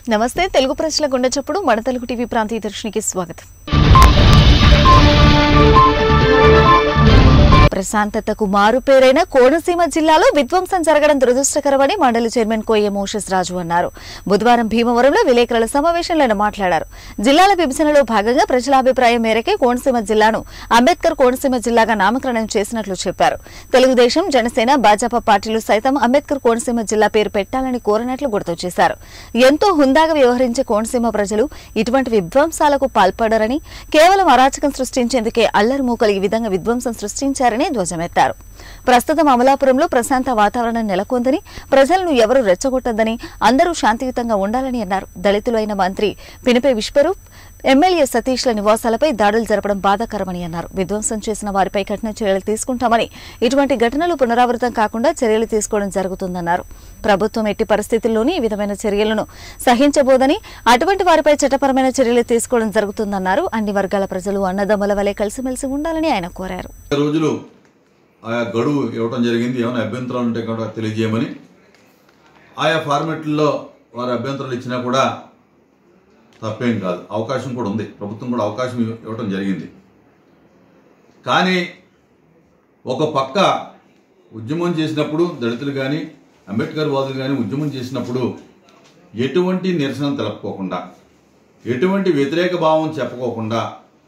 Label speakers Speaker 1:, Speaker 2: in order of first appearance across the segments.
Speaker 1: నమస్తే తెలుగు ప్రజల గుండె చప్పుడు మన తెలుగు టీవీ ప్రాంతీయ దర్శనికి స్వాగతం ప్రశాంతతకు మారుపేరైన కోనసీమ జిల్లాలో విధ్వంసం జరగడం దురదృష్టకరమని మండలి చైర్మన్ కోయ మోషస్ రాజు అన్నారు బుధవారం భీమవరంలో విలేకరుల సమావేశంలో ఆయన మాట్లాడారు జిల్లాల విభజనలో భాగంగా ప్రజల అభిప్రాయం మేరకే కోనసీమ జిల్లాను అంబేద్కర్ కోనసీమ జిల్లాగా నామకరణం చేసినట్లు చెప్పారు తెలుగుదేశం జనసేన భాజపా పార్టీలు సైతం అంబేద్కర్ కోనసీమ జిల్లా పేరు పెట్టాలని కోరినట్లు గుర్తు చేశారు ఎంతో హుందాగా వ్యవహరించే కోనసీమ ప్రజలు ఇటువంటి విధ్వంసాలకు పాల్పడరని కేవలం అరాచకం సృష్టించేందుకే అల్లరి మూకలు ఈ విధంగా విధ్వంసం సృష్టించారని ధ్వజమెత్తారు ప్రస్తుతం అమలాపురంలో ప్రశాంత వాతావరణం నెలకొందని ప్రజలను ఎవరూ రెచ్చగొట్టద్దని అందరూ శాంతియుతంగా ఉండాలని అన్నారు దళితులు అయిన మంత్రి పినిపే విశ్వరూప్ ఎమ్మెల్యే సతీష్ల నివాసాలపై దాడులు జరపడం బాధాకరమని అన్నారు విధ్వంసం చేసిన వారిపై కఠిన చర్యలు తీసుకుంటామని ఇటువంటి ఘటనలు పునరావృతం కాకుండా చర్యలు తీసుకోవడం జరుగుతుందన్నారు ప్రభుత్వం ఎట్టి పరిస్థితుల్లోనూ ఈ విధమైన చర్యలను సహించబోదని అటువంటి వారిపై చట్టపరమైన చర్యలు తీసుకోవడం జరుగుతుందన్నారు అన్ని వర్గాల ప్రజలు అన్నదమ్ముల వలె కలిసిమెలిసి ఉండాలని ఆయన కోరారు
Speaker 2: రోజులు ఆయా గడువు ఇవ్వటం జరిగింది ఏమైనా అభ్యంతరాలు ఉంటే కూడా తెలియజేయమని ఆయా ఫార్మెట్లలో వారి అభ్యంతరాలు ఇచ్చినా కూడా తప్పేం కాదు అవకాశం కూడా ఉంది ప్రభుత్వం కూడా అవకాశం ఇవ్వ- ఇవ్వటం జరిగింది కానీ ఒక పక్క ఉద్యమం చేసినప్పుడు దళితులు కానీ అంబేద్కర్ వాదులు కానీ ఉద్యమం చేసినప్పుడు ఎటువంటి నిరసన తెలపుకోకుండా ఎటువంటి వ్యతిరేక భావం చెప్పుకోకుండా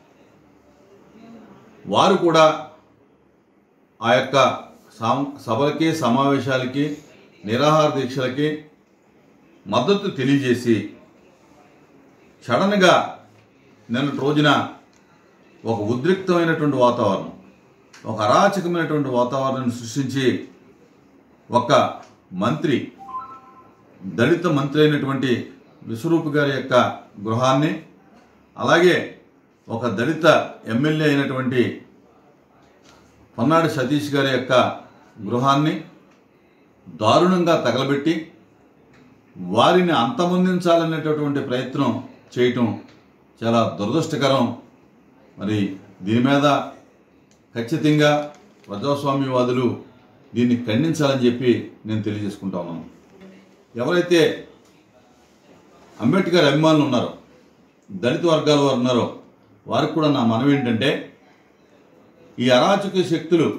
Speaker 2: వారు కూడా ఆ యొక్క సాం- సభలకి సమావేశాలకి నిరాహార దీక్షలకి మద్దతు తెలియజేసి సడన్గా నిన్నటి రోజున ఒక ఉద్రిక్తమైనటువంటి వాతావరణం ఒక అరాచకమైనటువంటి వాతావరణాన్ని సృష్టించి ఒక మంత్రి దళిత మంత్రి అయినటువంటి విశ్వరూప్ గారి యొక్క గృహాన్ని అలాగే ఒక దళిత ఎమ్మెల్యే అయినటువంటి పొన్నాడి సతీష్ గారి యొక్క గృహాన్ని దారుణంగా తగలబెట్టి వారిని అంతమొందించాలనేటటువంటి ప్రయత్నం చేయటం చాలా దురదృష్టకరం మరి దీని మీద ఖచ్చితంగా ప్రజాస్వామ్యవాదులు దీన్ని ఖండించాలని చెప్పి నేను తెలియజేసుకుంటా ఉన్నాను ఎవరైతే అంబేద్కర్ అభిమానులు ఉన్నారో దళిత వర్గాల వారు ఉన్నారో వారికి కూడా నా మనవి ఏంటంటే ఈ అరాచక శక్తులు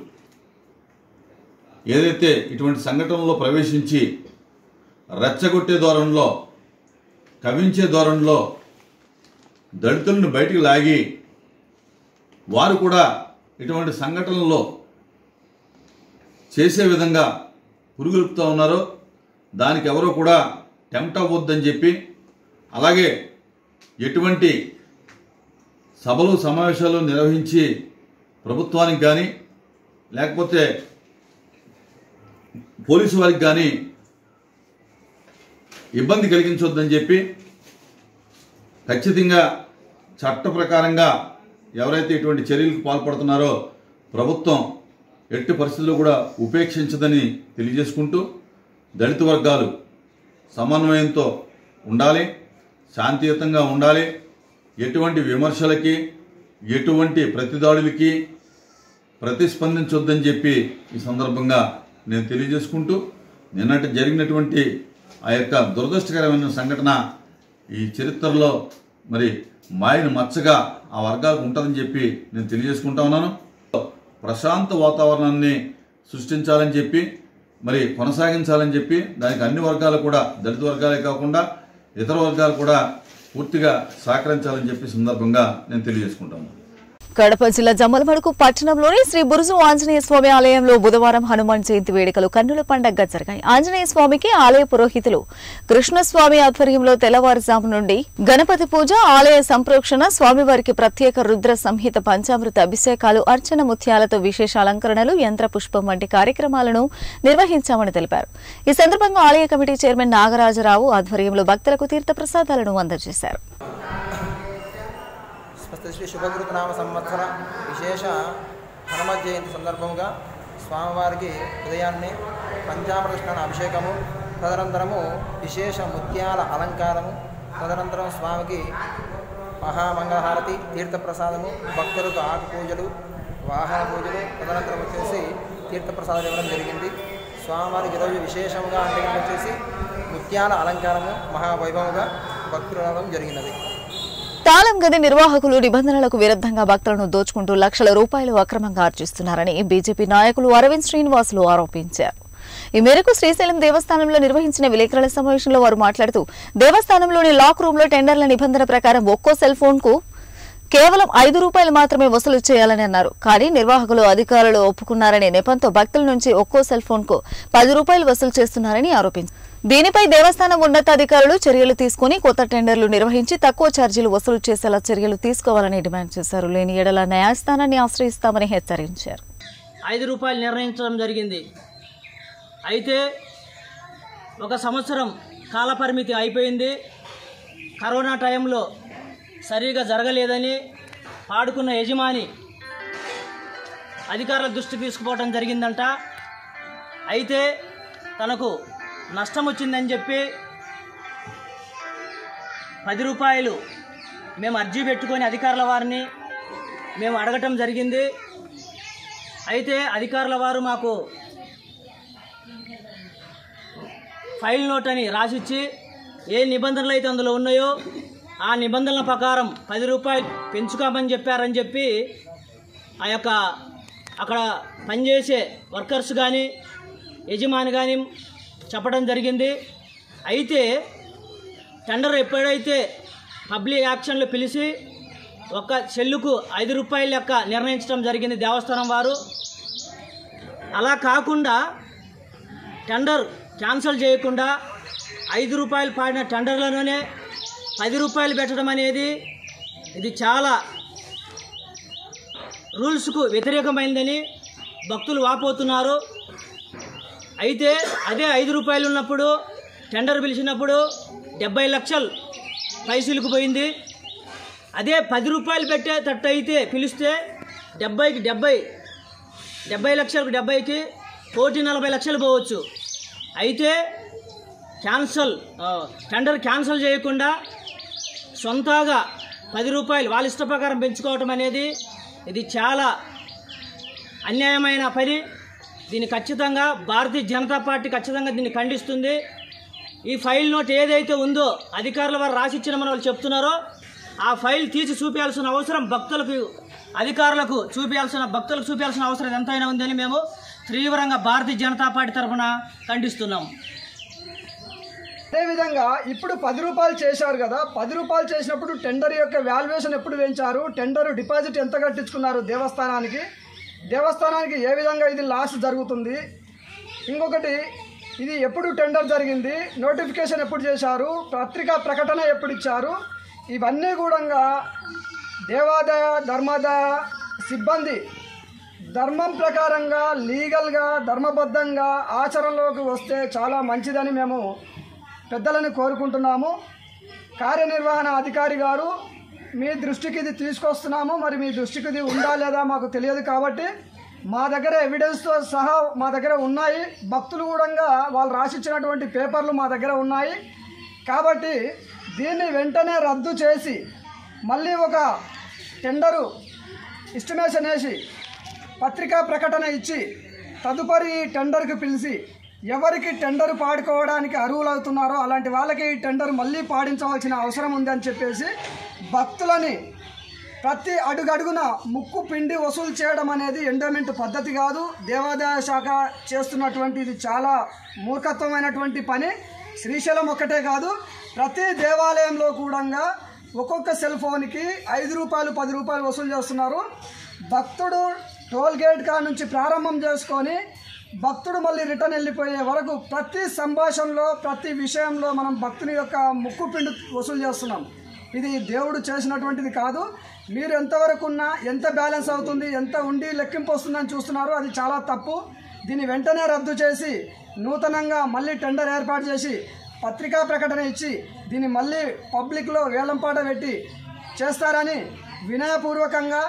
Speaker 2: ఏదైతే ఇటువంటి సంఘటనలో ప్రవేశించి రెచ్చగొట్టే ధోరణిలో కవించే ధోరణిలో దళితులను బయటికి లాగి వారు కూడా ఇటువంటి సంఘటనల్లో చేసే విధంగా పురుగులుపుతూ ఉన్నారో దానికి ఎవరో కూడా టెంప్ట్ అవ్వద్దని చెప్పి అలాగే ఎటువంటి సభలు సమావేశాలు నిర్వహించి ప్రభుత్వానికి కానీ లేకపోతే పోలీసు వారికి కానీ ఇబ్బంది కలిగించొద్దని చెప్పి ఖచ్చితంగా చట్ట ప్రకారంగా ఎవరైతే ఇటువంటి చర్యలకు పాల్పడుతున్నారో ప్రభుత్వం ఎట్టి పరిస్థితుల్లో కూడా ఉపేక్షించదని తెలియజేసుకుంటూ దళిత వర్గాలు సమన్వయంతో ఉండాలి శాంతియుతంగా ఉండాలి ఎటువంటి విమర్శలకి ఎటువంటి ప్రతిదాడులకి ప్రతిస్పందించొద్దని చెప్పి ఈ సందర్భంగా నేను తెలియజేసుకుంటూ నిన్నటి జరిగినటువంటి ఆ యొక్క దురదృష్టకరమైన సంఘటన ఈ చరిత్రలో మరి మాయను మచ్చగా ఆ వర్గాలకు ఉంటుందని చెప్పి నేను తెలియజేసుకుంటా ఉన్నాను ప్రశాంత వాతావరణాన్ని సృష్టించాలని చెప్పి మరి కొనసాగించాలని చెప్పి దానికి అన్ని వర్గాలు కూడా దళిత వర్గాలే కాకుండా ఇతర వర్గాలు కూడా పూర్తిగా సహకరించాలని చెప్పి సందర్భంగా నేను తెలియజేసుకుంటాను
Speaker 1: కడప జిల్లా జమ్మలమడుగు పట్టణంలోని శ్రీ బురుజు ఆంజనేయ స్వామి ఆలయంలో బుధవారం హనుమాన్ జయంతి వేడుకలు కన్నుల పండగగా జరిగాయి ఆంజనేయ స్వామికి ఆలయ పురోహితులు కృష్ణస్వామి ఆధ్వర్యంలో తెల్లవారుజాము నుండి గణపతి పూజ ఆలయ సంప్రోక్షణ స్వామివారికి ప్రత్యేక రుద్ర సంహిత పంచామృత అభిషేకాలు అర్చన ముత్యాలతో విశేష అలంకరణలు యంత్ర పుష్పం వంటి కార్యక్రమాలను నిర్వహించామని తెలిపారు ఈ సందర్భంగా ఆలయ కమిటీ చైర్మన్ నాగరాజరావు ఆధ్వర్యంలో భక్తులకు తీర్థ ప్రసాదాలను అందజేశారు
Speaker 3: స్వస్తి శ్రీ శుభకృతనామ సంవత్సర విశేష హనుమత్ జయంతి సందర్భంగా స్వామివారికి ఉదయాన్నే పంచామృత స్నాన అభిషేకము తదనంతరము విశేష ముత్యాల అలంకారము తదనంతరం స్వామికి మహామంగళహారతి తీర్థప్రసాదము భక్తులకు ఆకు పూజలు వాహన పూజలు తదనంతరం వచ్చేసి తీర్థప్రసాదాలు ఇవ్వడం జరిగింది స్వామివారికి ఈరోజు విశేషంగా అంటే వచ్చేసి ముత్యాల అలంకారము మహావైభవంగా భక్తులు రావడం జరిగినది
Speaker 1: తాళం గది నిర్వాహకులు నిబంధనలకు విరుద్ధంగా భక్తులను దోచుకుంటూ లక్షల రూపాయలు అక్రమంగా ఆర్జిస్తున్నారని బీజేపీ నాయకులు అరవింద్ శ్రీనివాసులు ఆరోపించారు ఈ మేరకు శ్రీశైలం దేవస్థానంలో నిర్వహించిన విలేకరుల సమావేశంలో వారు మాట్లాడుతూ దేవస్థానంలోని లాక్ రూమ్ లో టెండర్ల నిబంధన ప్రకారం ఒక్కో సెల్ ఫోన్ కు కేవలం ఐదు రూపాయలు మాత్రమే వసూలు చేయాలని అన్నారు కానీ నిర్వాహకులు అధికారులు ఒప్పుకున్నారనే నెపంతో భక్తుల నుంచి ఒక్కో సెల్ ఫోన్ కు పది రూపాయలు వసూలు చేస్తున్నారని ఆరోపించారు దీనిపై దేవస్థానం ఉన్నతాధికారులు చర్యలు తీసుకుని కొత్త టెండర్లు నిర్వహించి తక్కువ ఛార్జీలు వసూలు చేసేలా చర్యలు తీసుకోవాలని డిమాండ్ చేశారు లేని ఎడల న్యాయస్థానాన్ని ఆశ్రయిస్తామని హెచ్చరించారు
Speaker 4: ఐదు రూపాయలు నిర్ణయించడం జరిగింది అయితే ఒక సంవత్సరం కాలపరిమితి అయిపోయింది కరోనా టైంలో సరిగా జరగలేదని పాడుకున్న యజమాని అధికారుల దృష్టికి తీసుకుపోవడం జరిగిందంట అయితే తనకు నష్టం వచ్చిందని చెప్పి పది రూపాయలు మేము అర్జీ పెట్టుకొని అధికారుల వారిని మేము అడగటం జరిగింది అయితే అధికారుల వారు మాకు ఫైల్ నోట్ అని రాసిచ్చి ఏ నిబంధనలు అయితే అందులో ఉన్నాయో ఆ నిబంధనల ప్రకారం పది రూపాయలు పెంచుకోమని చెప్పారని చెప్పి ఆ యొక్క అక్కడ పనిచేసే వర్కర్స్ కానీ యజమాని కానీ చెప్పడం జరిగింది అయితే టెండర్ ఎప్పుడైతే పబ్లిక్ యాక్షన్లో పిలిచి ఒక చెల్లుకు ఐదు రూపాయల లెక్క నిర్ణయించడం జరిగింది దేవస్థానం వారు అలా కాకుండా టెండర్ క్యాన్సిల్ చేయకుండా ఐదు రూపాయలు పాడిన టెండర్లలోనే పది రూపాయలు పెట్టడం అనేది ఇది చాలా రూల్స్కు వ్యతిరేకమైందని భక్తులు వాపోతున్నారు అయితే అదే ఐదు రూపాయలు ఉన్నప్పుడు టెండర్ పిలిచినప్పుడు డెబ్బై లక్షలు పైసలకు పోయింది అదే పది రూపాయలు పెట్టేటట్టు అయితే పిలిస్తే డెబ్బైకి డెబ్బై డెబ్బై లక్షలకు డెబ్బైకి కోటి నలభై లక్షలు పోవచ్చు అయితే క్యాన్సల్ ఆ, టెండర్ క్యాన్సల్ చేయకుండా సొంతగా పది రూపాయలు వాళ్ళ ఇష్ట ప్రకారం పెంచుకోవటం అనేది ఇది చాలా అన్యాయమైన పని దీన్ని ఖచ్చితంగా భారతీయ జనతా పార్టీ ఖచ్చితంగా దీన్ని ఖండిస్తుంది ఈ ఫైల్ నోట్ ఏదైతే ఉందో అధికారుల వారు రాసిచ్చినమని వాళ్ళు చెప్తున్నారో ఆ ఫైల్ తీసి చూపించాల్సిన అవసరం భక్తులకు అధికారులకు చూపించాల్సిన భక్తులకు చూపించాల్సిన అవసరం ఎంతైనా ఉందని మేము తీవ్రంగా భారతీయ జనతా పార్టీ తరఫున ఖండిస్తున్నాం
Speaker 5: అదేవిధంగా ఇప్పుడు పది రూపాయలు చేశారు కదా పది రూపాయలు చేసినప్పుడు టెండర్ యొక్క వాల్యుయేషన్ ఎప్పుడు పెంచారు టెండర్ డిపాజిట్ ఎంత కట్టించుకున్నారు దేవస్థానానికి దేవస్థానానికి ఏ విధంగా ఇది లాస్ జరుగుతుంది ఇంకొకటి ఇది ఎప్పుడు టెండర్ జరిగింది నోటిఫికేషన్ ఎప్పుడు చేశారు పత్రికా ప్రకటన ఎప్పుడు ఇచ్చారు ఇవన్నీ కూడా దేవాదాయ ధర్మాదాయ సిబ్బంది ధర్మం ప్రకారంగా లీగల్గా ధర్మబద్ధంగా ఆచరణలోకి వస్తే చాలా మంచిదని మేము పెద్దలను కోరుకుంటున్నాము కార్యనిర్వహణ అధికారి గారు మీ దృష్టికి ఇది తీసుకొస్తున్నాము మరి మీ దృష్టికి ఇది ఉందా లేదా మాకు తెలియదు కాబట్టి మా దగ్గర ఎవిడెన్స్తో సహా మా దగ్గర ఉన్నాయి భక్తులు కూడా వాళ్ళు రాసిచ్చినటువంటి పేపర్లు మా దగ్గర ఉన్నాయి కాబట్టి దీన్ని వెంటనే రద్దు చేసి మళ్ళీ ఒక టెండరు ఎస్టిమేషన్ వేసి పత్రికా ప్రకటన ఇచ్చి తదుపరి ఈ టెండర్కి పిలిచి ఎవరికి టెండర్ పాడుకోవడానికి అర్హులు అవుతున్నారో అలాంటి వాళ్ళకి ఈ టెండర్ మళ్ళీ పాడించవలసిన అవసరం ఉందని చెప్పేసి భక్తులని ప్రతి అడుగడుగున ముక్కు పిండి వసూలు చేయడం అనేది ఎండోమెంట్ పద్ధతి కాదు దేవాదాయ శాఖ చేస్తున్నటువంటి ఇది చాలా మూర్ఖత్వమైనటువంటి పని శ్రీశైలం ఒక్కటే కాదు ప్రతి దేవాలయంలో కూడా ఒక్కొక్క సెల్ ఫోన్కి ఐదు రూపాయలు పది రూపాయలు వసూలు చేస్తున్నారు భక్తుడు టోల్ గేట్ కా నుంచి ప్రారంభం చేసుకొని భక్తుడు మళ్ళీ రిటర్న్ వెళ్ళిపోయే వరకు ప్రతి సంభాషణలో ప్రతి విషయంలో మనం భక్తుని యొక్క ముక్కు పిండి వసూలు చేస్తున్నాం ఇది దేవుడు చేసినటువంటిది కాదు మీరు ఎంతవరకు ఉన్నా ఎంత బ్యాలెన్స్ అవుతుంది ఎంత ఉండి లెక్కింపు వస్తుందని చూస్తున్నారు అది చాలా తప్పు దీన్ని వెంటనే రద్దు చేసి నూతనంగా మళ్ళీ టెండర్ ఏర్పాటు చేసి పత్రికా ప్రకటన ఇచ్చి దీన్ని మళ్ళీ పబ్లిక్లో వేలంపాట పెట్టి చేస్తారని వినయపూర్వకంగా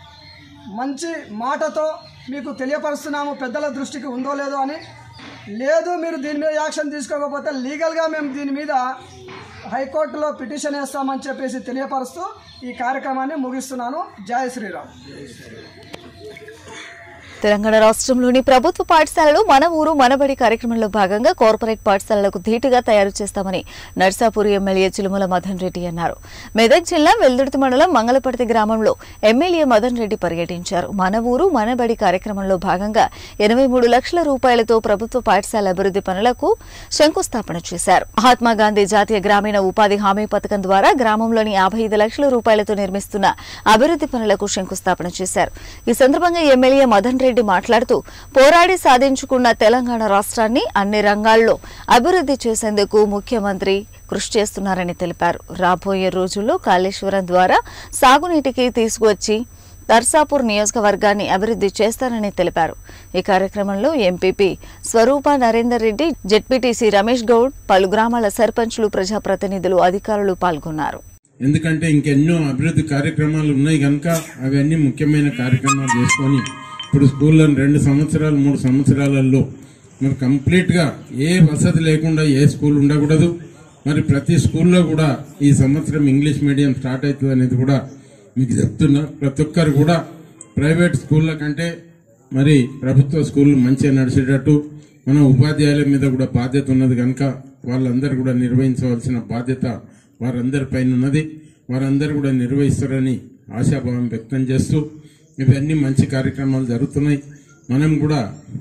Speaker 5: మంచి మాటతో మీకు తెలియపరుస్తున్నాము పెద్దల దృష్టికి ఉందో లేదో అని లేదు మీరు దీని మీద యాక్షన్ తీసుకోకపోతే లీగల్గా మేము దీని మీద హైకోర్టులో పిటిషన్ వేస్తామని చెప్పేసి తెలియపరుస్తూ ఈ కార్యక్రమాన్ని ముగిస్తున్నాను జై శ్రీరామ్
Speaker 1: తెలంగాణ రాష్ట్రంలోని ప్రభుత్వ పాఠశాలలు మన ఊరు మనబడి కార్యక్రమంలో భాగంగా కార్పొరేట్ పాఠశాలలకు ధీటుగా తయారు చేస్తామని నర్సాపూర్ ఎమ్మెల్యే చిలుముల మదన్ రెడ్డి అన్నారు మెదక్ జిల్లా వెల్దుర్తి మండలం మంగళపర్తి గ్రామంలో ఎమ్మెల్యే మదన్ రెడ్డి పర్యటించారు మన ఊరు మనబడి కార్యక్రమంలో భాగంగా ఎనభై మూడు లక్షల రూపాయలతో ప్రభుత్వ పాఠశాల అభివృద్ధి పనులకు శంకుస్థాపన చేశారు మహాత్మా గాంధీ జాతీయ గ్రామీణ ఉపాధి హామీ పథకం ద్వారా గ్రామంలోని యాభై ఐదు లక్షల రూపాయలతో నిర్మిస్తున్న అభివృద్ధి పనులకు శంకుస్థాపన చేశారు ఈ సందర్భంగా ఎమ్మెల్యే మదన్ రెడ్డి మాట్లాడుతూ పోరాడి సాధించుకున్న తెలంగాణ రాష్ట్రాన్ని అన్ని రంగాల్లో అభివృద్ధి చేసేందుకు ముఖ్యమంత్రి కృషి చేస్తున్నారని తెలిపారు రాబోయే రోజుల్లో కాళేశ్వరం ద్వారా సాగునీటికి తీసుకువచ్చి దర్సాపూర్ నియోజకవర్గాన్ని అభివృద్ధి చేస్తారని తెలిపారు ఈ కార్యక్రమంలో ఎంపీపీ స్వరూప నరేందర్ రెడ్డి జెడ్పీటీసీ రమేష్ గౌడ్ పలు గ్రామాల సర్పంచ్లు ప్రజాప్రతినిధులు అధికారులు పాల్గొన్నారు
Speaker 6: ఎందుకంటే ఇంకెన్నో అభివృద్ధి కార్యక్రమాలు ఉన్నాయి కనుక అవన్నీ ముఖ్యమైన కార్యక్రమాలు చేసుకొని ఇప్పుడు స్కూల్లో రెండు సంవత్సరాలు మూడు సంవత్సరాలలో మరి కంప్లీట్ గా ఏ వసతి లేకుండా ఏ స్కూల్ ఉండకూడదు మరి ప్రతి స్కూల్లో కూడా ఈ సంవత్సరం ఇంగ్లీష్ మీడియం స్టార్ట్ అవుతుంది అనేది కూడా మీకు చెప్తున్నా ప్రతి ఒక్కరు కూడా ప్రైవేట్ స్కూళ్ళ కంటే మరి ప్రభుత్వ స్కూళ్ళు మంచిగా నడిచేటట్టు మన ఉపాధ్యాయుల మీద కూడా బాధ్యత ఉన్నది కనుక వాళ్ళందరూ కూడా నిర్వహించవలసిన బాధ్యత వారందరి పైన ఉన్నది వారందరూ కూడా నిర్వహిస్తారని ఆశాభావం వ్యక్తం చేస్తూ ఇవన్నీ మంచి కార్యక్రమాలు జరుగుతున్నాయి మనం కూడా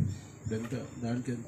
Speaker 6: ఎంత దానికి ఎంత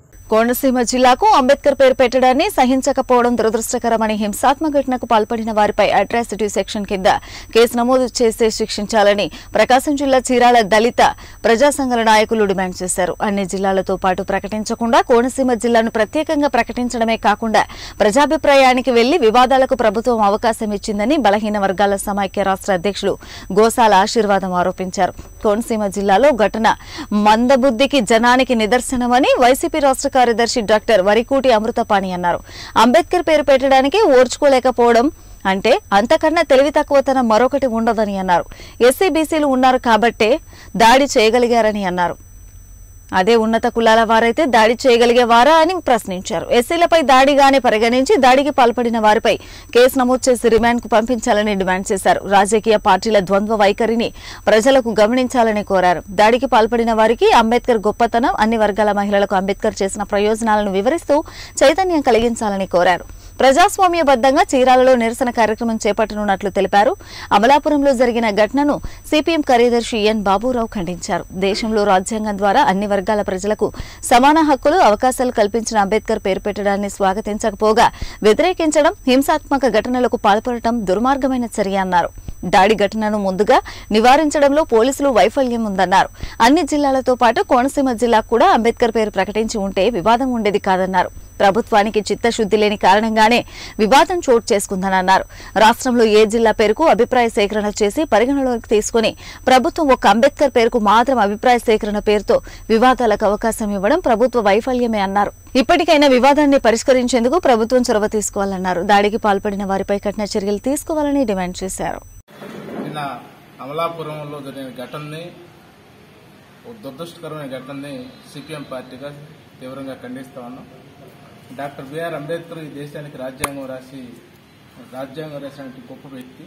Speaker 1: కోనసీమ జిల్లాకు అంబేద్కర్ పేరు పెట్టడాన్ని సహించకపోవడం దురదృష్టకరమని హింసాత్మక ఘటనకు పాల్పడిన వారిపై అట్రాసిటీ సెక్షన్ కింద కేసు నమోదు చేసి శిక్షించాలని ప్రకాశం జిల్లా చీరాల దళిత ప్రజా సంఘాల నాయకులు డిమాండ్ చేశారు అన్ని జిల్లాలతో పాటు ప్రకటించకుండా కోనసీమ జిల్లాను ప్రత్యేకంగా ప్రకటించడమే కాకుండా ప్రజాభిప్రాయానికి వెళ్లి వివాదాలకు ప్రభుత్వం అవకాశం ఇచ్చిందని బలహీన వర్గాల సమాఖ్య రాష్ట్ర అధ్యక్షులు గోసాల ఆశీర్వాదం ఆరోపించారు కోనసీమ జిల్లాలో ఘటన మందబుద్ధికి జనానికి నిదర్శనమని వైసీపీ రాష్ట్ర కార్యదర్శి డాక్టర్ వరికూటి అమృతపాణి అన్నారు అంబేద్కర్ పేరు పెట్టడానికి ఓర్చుకోలేకపోవడం అంటే అంతకన్నా తెలివి తక్కువతనం మరొకటి ఉండదని అన్నారు ఎస్సీ బీసీలు ఉన్నారు కాబట్టే దాడి చేయగలిగారని అన్నారు అదే ఉన్నత కులాల వారైతే దాడి చేయగలిగేవారా అని ప్రశ్నించారు ఎస్సీలపై దాడిగానే పరిగణించి దాడికి పాల్పడిన వారిపై కేసు నమోదు చేసి రిమాండ్ కు పంపించాలని డిమాండ్ చేశారు రాజకీయ పార్టీల ద్వంద్వ వైఖరిని ప్రజలకు గమనించాలని కోరారు దాడికి పాల్పడిన వారికి అంబేద్కర్ గొప్పతనం అన్ని వర్గాల మహిళలకు అంబేద్కర్ చేసిన ప్రయోజనాలను వివరిస్తూ చైతన్యం కలిగించాలని కోరారు ప్రజాస్వామ్యబద్దంగా చీరాలలో నిరసన కార్యక్రమం చేపట్టనున్నట్లు తెలిపారు అమలాపురంలో జరిగిన ఘటనను సిపిఎం కార్యదర్శి ఎన్ బాబురావు ఖండించారు దేశంలో రాజ్యాంగం ద్వారా అన్ని వర్గాల ప్రజలకు సమాన హక్కులు అవకాశాలు కల్పించిన అంబేద్కర్ పేరు పెట్టడాన్ని స్వాగతించకపోగా వ్యతిరేకించడం హింసాత్మక ఘటనలకు పాల్పడటం దుర్మార్గమైన చర్య అన్నారు దాడి ఘటనను ముందుగా నివారించడంలో పోలీసులు వైఫల్యం ఉందన్నారు అన్ని జిల్లాలతో పాటు కోనసీమ జిల్లా కూడా అంబేద్కర్ పేరు ప్రకటించి ఉంటే వివాదం ఉండేది కాదన్నారు ప్రభుత్వానికి చిత్తశుద్ధి లేని కారణంగానే వివాదం చోటు చేసుకుందని అన్నారు రాష్ట్రంలో ఏ జిల్లా పేరుకు అభిప్రాయ సేకరణ చేసి పరిగణలోకి తీసుకుని ప్రభుత్వం ఒక అంబేద్కర్ పేరుకు మాత్రం అభిప్రాయ సేకరణ పేరుతో వివాదాలకు అవకాశం ఇవ్వడం ప్రభుత్వ వైఫల్యమే అన్నారు ఇప్పటికైనా వివాదాన్ని పరిష్కరించేందుకు ప్రభుత్వం చొరవ తీసుకోవాలన్నారు దాడికి పాల్పడిన వారిపై కఠిన చర్యలు తీసుకోవాలని డిమాండ్ చేశారు
Speaker 7: నిన్న అమలాపురంలో జరిగిన ఘటనని ఒక దురదృష్టకరమైన ఘటనని సిపిఎం పార్టీగా తీవ్రంగా ఖండిస్తా ఉన్నాం డాక్టర్ బిఆర్ అంబేద్కర్ ఈ దేశానికి రాజ్యాంగం రాసి రాజ్యాంగం రాసినటువంటి గొప్ప వ్యక్తి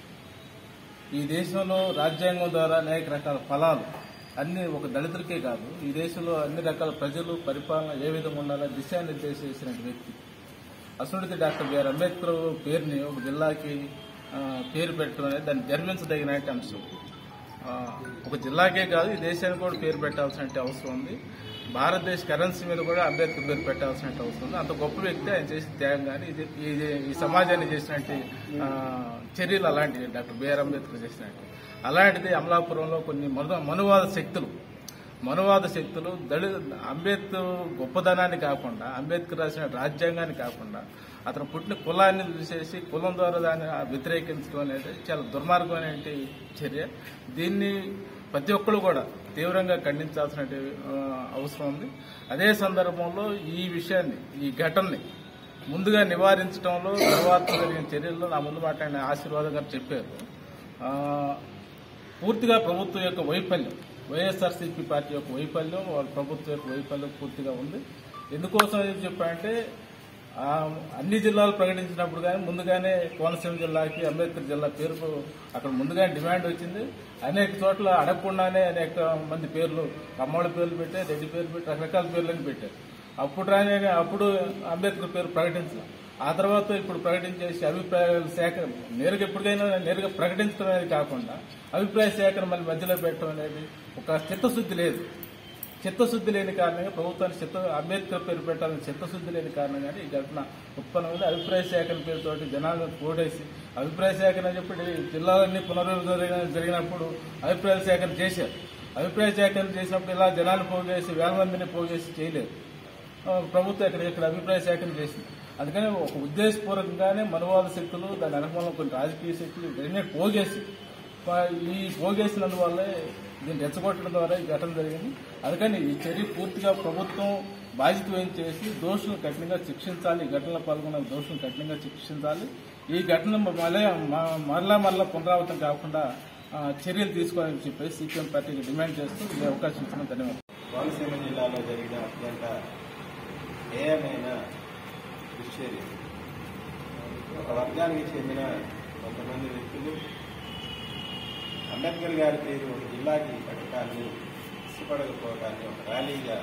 Speaker 7: ఈ దేశంలో రాజ్యాంగం ద్వారా అనేక రకాల ఫలాలు అన్ని ఒక దళితులకే కాదు ఈ దేశంలో అన్ని రకాల ప్రజలు పరిపాలన ఏ విధంగా ఉండాలో దిశానిర్దేశం చేసిన వ్యక్తి అసలుడితే డాక్టర్ బిఆర్ అంబేద్కర్ పేరుని ఒక జిల్లాకి ఆ, పేరు పెట్టడం అనేది దాన్ని గర్వించదగిన అంశం ఆ, ఒక జిల్లాకే కాదు ఈ దేశానికి కూడా పేరు పెట్టాల్సిన అవసరం ఉంది భారతదేశ కరెన్సీ మీద కూడా అంబేద్కర్ పేరు పెట్టాల్సిన అవసరం ఉంది అంత గొప్ప వ్యక్తి ఆయన చేసిన త్యాగం కానీ ఇది ఇది ఈ సమాజాన్ని చేసినట్టు ఆ, చర్యలు అలాంటివి డాక్టర్ బిఆర్ అంబేద్కర్ చేసినట్టు అలాంటిది అమలాపురంలో కొన్ని మను మనువాద శక్తులు మనువాద శక్తులు దళిత అంబేద్కర్ గొప్పదనాన్ని కాకుండా అంబేద్కర్ రాసిన రాజ్యాంగాన్ని కాకుండా అతను పుట్టిన కులాన్ని చూసేసి కులం ద్వారా దాన్ని వ్యతిరేకించడం అనేది చాలా దుర్మార్గమైన చర్య దీన్ని ప్రతి ఒక్కరు కూడా తీవ్రంగా ఖండించాల్సిన అవసరం ఉంది అదే సందర్భంలో ఈ విషయాన్ని ఈ ఘటనని ముందుగా నివారించడంలో తర్వాత జరిగిన చర్యల్లో నా ముందు మాట్లాడిన ఆశీర్వాదం గారు చెప్పారు ఆ, పూర్తిగా ప్రభుత్వం యొక్క వైఫల్యం వైఎస్ఆర్సీపీ పార్టీ యొక్క వైఫల్యం వాళ్ళ ప్రభుత్వం యొక్క వైఫల్యం పూర్తిగా ఉంది ఎందుకోసం ఏం చెప్పారంటే ఆ, అన్ని జిల్లాలు ప్రకటించినప్పుడు కానీ ముందుగానే కోనసీమ జిల్లాకి అంబేద్కర్ జిల్లా పేరు అక్కడ ముందుగానే డిమాండ్ వచ్చింది అనేక చోట్ల అడగకుండానే అనేక మంది పేర్లు కమ్మోళ్ళ పేర్లు పెట్టారు రెడ్డి పేర్లు పెట్టి రకరకాల పేర్లని పెట్టారు అప్పుడు రాని అప్పుడు అంబేద్కర్ పేరు ప్రకటించారు ఆ తర్వాత ఇప్పుడు ప్రకటించేసి అభిప్రాయాల సేకరణ నేరుగా ఎప్పటికైనా నేరుగా ప్రకటించడం అనేది కాకుండా అభిప్రాయ సేకరణ మళ్ళీ మధ్యలో పెట్టడం అనేది ఒక చిత్తశుద్ధి లేదు చిత్తశుద్ధి లేని కారణంగా ప్రభుత్వానికి చిత్త అంబేద్కర్ పేరు పెట్టాలని చిత్తశుద్ధి లేని కారణంగానే ఈ ఘటన ఉత్పన్నమైంది అభిప్రాయ సేకరణ పేరుతోటి జనాలను కూడేసి అభిప్రాయ సేకరణ అని చెప్పి జిల్లాలన్నీ పునరుద్ధరణ జరిగినప్పుడు అభిప్రాయ సేకరణ చేశారు అభిప్రాయ సేకరణ చేసినప్పుడు ఇలా జనాలు పోగేసి వేల మందిని పోగేసి చేయలేదు ఆ, ప్రభుత్వం ఇక్కడ ఇక్కడ అభిప్రాయ సేకరణ చేసింది అందుకని ఒక ఉద్దేశపూర్వకంగానే మనువాద శక్తులు దాని అనుకూలంలో కొన్ని రాజకీయ శక్తులు ఇవన్నీ పోగేసి ప- ఈ పోగేసినందువల్లే దీన్ని రెచ్చగొట్టడం ద్వారా ఈ ఘటన జరిగింది అందుకని ఈ చర్య పూర్తిగా ప్రభుత్వం బాధ్యత వహించేసి దోషులను కఠినంగా శిక్షించాలి ఈ ఘటనలో పాల్గొన్న దోషులను కఠినంగా శిక్షించాలి ఈ ఘటన మళ్ళీ మ- మరలా మరలా పునరావృతం కాకుండా ఆ, చర్యలు తీసుకోవాలని చెప్పేసి సిపిఎం పార్టీకి డిమాండ్ చేస్తూ ఈ అవకాశం ఇచ్చిన ధన్యవాదాలు
Speaker 8: కోనసీమ జిల్లాలో జరిగిన అత్యంత హేయమైన దుశ్చర్య ఒక వర్గానికి చెందిన కొంతమంది వ్యక్తులు అంబేద్కర్ గారి పేరు ఒక జిల్లాకి పెట్టడాన్ని ఇష్టపడకపోవడాన్ని ఒక ర్యాలీగా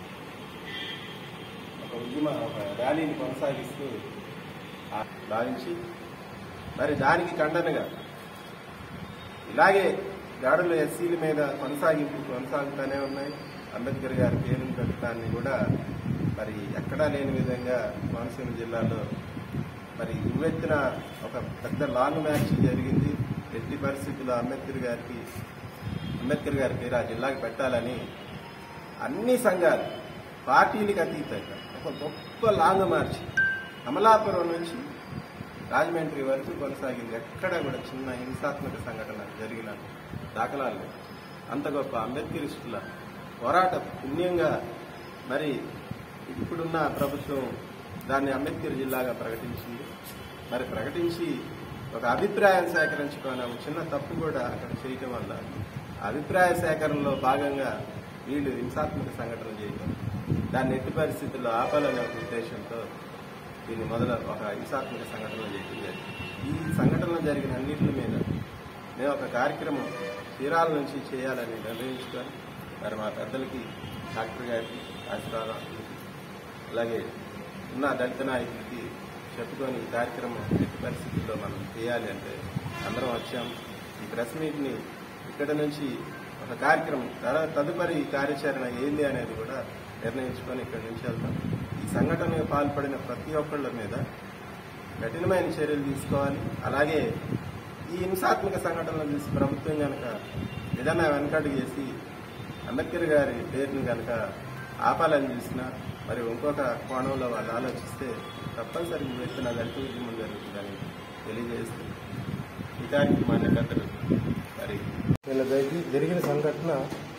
Speaker 8: ఒక ఉద్యమ ఒక ర్యాలీని కొనసాగిస్తూ ఆ భావించి మరి దానికి ఖండనగా ఇలాగే దాడులు ఎస్సీల మీద కొనసాగింపు కొనసాగుతూనే ఉన్నాయి అంబేద్కర్ గారి పేరును పెట్టడాన్ని కూడా మరి ఎక్కడా లేని విధంగా కోనసీమ జిల్లాలో మరి ఉవ్వెత్తిన ఒక పెద్ద లాంగ్ మ్యాచ్ జరిగింది ఎట్టి పరిస్థితుల్లో అంబేద్కర్ గారికి అంబేద్కర్ గారి పేరు ఆ జిల్లాకి పెట్టాలని అన్ని సంఘాలు పార్టీలకు అతీతంగా ఒక గొప్ప లాంగ్ మార్చ్ అమలాపురం నుంచి రాజమండ్రి వరకు కొనసాగింది ఎక్కడ కూడా చిన్న హింసాత్మక సంఘటన జరిగిన దాఖలాలు లేవు. అంత గొప్ప అంబేద్కరిస్టుల పోరాట పుణ్యంగా మరి ఇప్పుడున్న ప్రభుత్వం దాన్ని అంబేద్కర్ జిల్లాగా ప్రకటించింది మరి ప్రకటించి ఒక అభిప్రాయం సేకరించుకున్న ఒక చిన్న తప్పు కూడా అక్కడ చేయటం వల్ల అభిప్రాయ సేకరణలో భాగంగా వీళ్ళు హింసాత్మక సంఘటన చేయటం దాన్ని ఎట్టి పరిస్థితుల్లో ఆపాలనే ఒక ఉద్దేశంతో దీన్ని మొదల ఒక హింసాత్మక సంఘటన చేయడం జరిగింది ఈ సంఘటనలో జరిగిన అన్నింటి మీద మేము ఒక కార్యక్రమం చీరాల నుంచి చేయాలని నిర్ణయించుకొని మరి మా పెద్దలకి డాక్టర్ గారికి ఆశీర్వాదాలకి అలాగే ఉన్న దళిత నాయకులకి చెప్పుకొని ఈ కార్యక్రమం ఎట్టి పరిస్థితుల్లో మనం చేయాలి అంటే అందరం వచ్చాం ఈ ప్రెస్ మీట్ని ఇక్కడ నుంచి ఒక కార్యక్రమం తర- తదుపరి కార్యాచరణ ఏంది అనేది కూడా నిర్ణయించుకొని ఇక్కడి నుంచి వెళ్తాం ఈ సంఘటనకు పాల్పడిన ప్రతి ఒక్కళ్ళ మీద కఠినమైన చర్యలు తీసుకోవాలి అలాగే ఈ హింసాత్మక సంఘటనలు చూసి ప్రభుత్వం కనుక ఏదైనా వెనకడుగు చేసి అంబేద్కర్ గారి పేరుని కనుక ఆపాలని చూసినా మరి ఇంకొక కోణంలో వాళ్ళు ఆలోచిస్తే తప్పనిసరిగా వ్యక్తి నా దళిత ఉద్యమం జరుగుతుందని తెలియజేస్తూ ఈ కార్యక్రమాన్ని పెద్దలు మరి
Speaker 9: నిన్న జరిగి- జరిగిన సంఘటన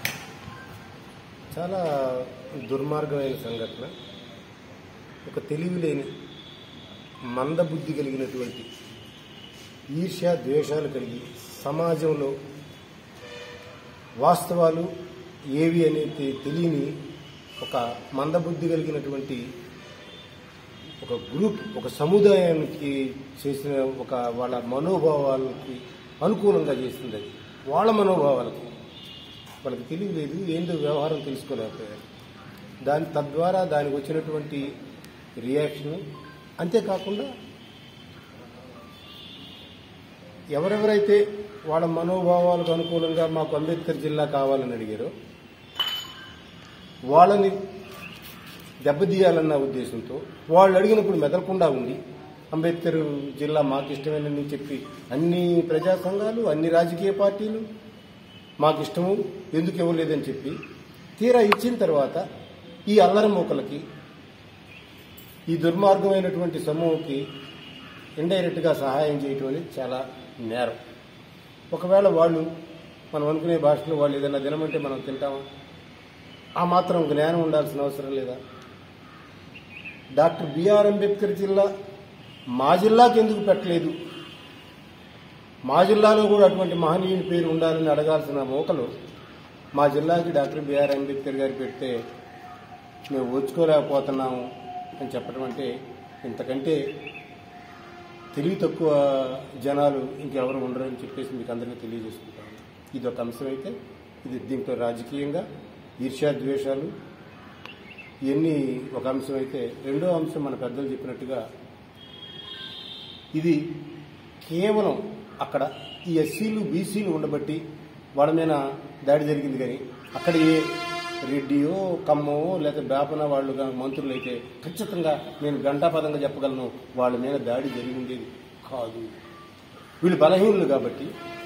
Speaker 9: చాలా దుర్మార్గమైన సంఘటన ఒక తెలివి లేని మందబుద్ధి కలిగినటువంటి ఈర్ష్య ద్వేషాలు కలిగి సమాజంలో వాస్తవాలు ఏవి అనేది తెలియని ఒక మందబుద్ధి కలిగినటువంటి ఒక గ్రూప్ ఒక సముదాయానికి చేసిన ఒక వాళ్ళ మనోభావాలకి అనుకూలంగా చేసింది అది వాళ్ళ మనోభావాలకి వాళ్ళకి తెలియలేదు ఏందో వ్యవహారం తెలుసుకోలేకపోయారు దాని తద్వారా దానికి వచ్చినటువంటి రియాక్షన్ అంతేకాకుండా ఎవరెవరైతే వాళ్ళ మనోభావాలకు అనుకూలంగా మాకు అంబేద్కర్ జిల్లా కావాలని అడిగారో వాళ్ళని దెబ్బతీయాలన్న ఉద్దేశంతో వాళ్ళు అడిగినప్పుడు మెదలకుండా ఉంది అంబేద్కర్ జిల్లా మాకు ఇష్టమేనని చెప్పి అన్ని ప్రజా సంఘాలు అన్ని రాజకీయ పార్టీలు మాకు ఇష్టము ఎందుకు ఇవ్వలేదని చెప్పి తీరా ఇచ్చిన తర్వాత ఈ అల్లరి మూకలకి ఈ దుర్మార్గమైనటువంటి సమూహంకి ఇండైరెక్ట్గా సహాయం చేయటం అనేది చాలా నేరం ఒకవేళ వాళ్ళు మనం అనుకునే భాషలో వాళ్ళు ఏదైనా తినమంటే మనం తింటామా ఆ మాత్రం జ్ఞానం ఉండాల్సిన అవసరం లేదా డాక్టర్ బిఆర్ అంబేద్కర్ జిల్లా మా జిల్లాకి ఎందుకు పెట్టలేదు మా జిల్లాలో కూడా అటువంటి మహనీయుని పేరు ఉండాలని అడగాల్సిన మోకలు మా జిల్లాకి డాక్టర్ బిఆర్ అంబేద్కర్ గారు పెడితే మేము ఓర్చుకోలేకపోతున్నాము అని చెప్పడం అంటే ఇంతకంటే తెలివి తక్కువ జనాలు ఇంకెవరు ఉండరని చెప్పేసి మీకు అందరికీ తెలియజేసుకుంటాను ఇది ఒక అంశం అయితే ఇది దీంట్లో రాజకీయంగా ఈర్ష్యాద్వేషాలు ఇవన్నీ ఒక అంశం అయితే రెండో అంశం మన పెద్దలు చెప్పినట్టుగా ఇది కేవలం అక్కడ ఈ ఎస్సీలు బీసీలు ఉండబట్టి వాళ్ళ మీద దాడి జరిగింది కానీ అక్కడ ఏ రెడ్డియో కమ్మో లేదా బేపన వాళ్ళు గా- మంత్రులు అయితే ఖచ్చితంగా నేను గంటాపదంగా చెప్పగలను వాళ్ళ మీద దాడి జరిగింది కాదు వీళ్ళు బలహీనులు కాబట్టి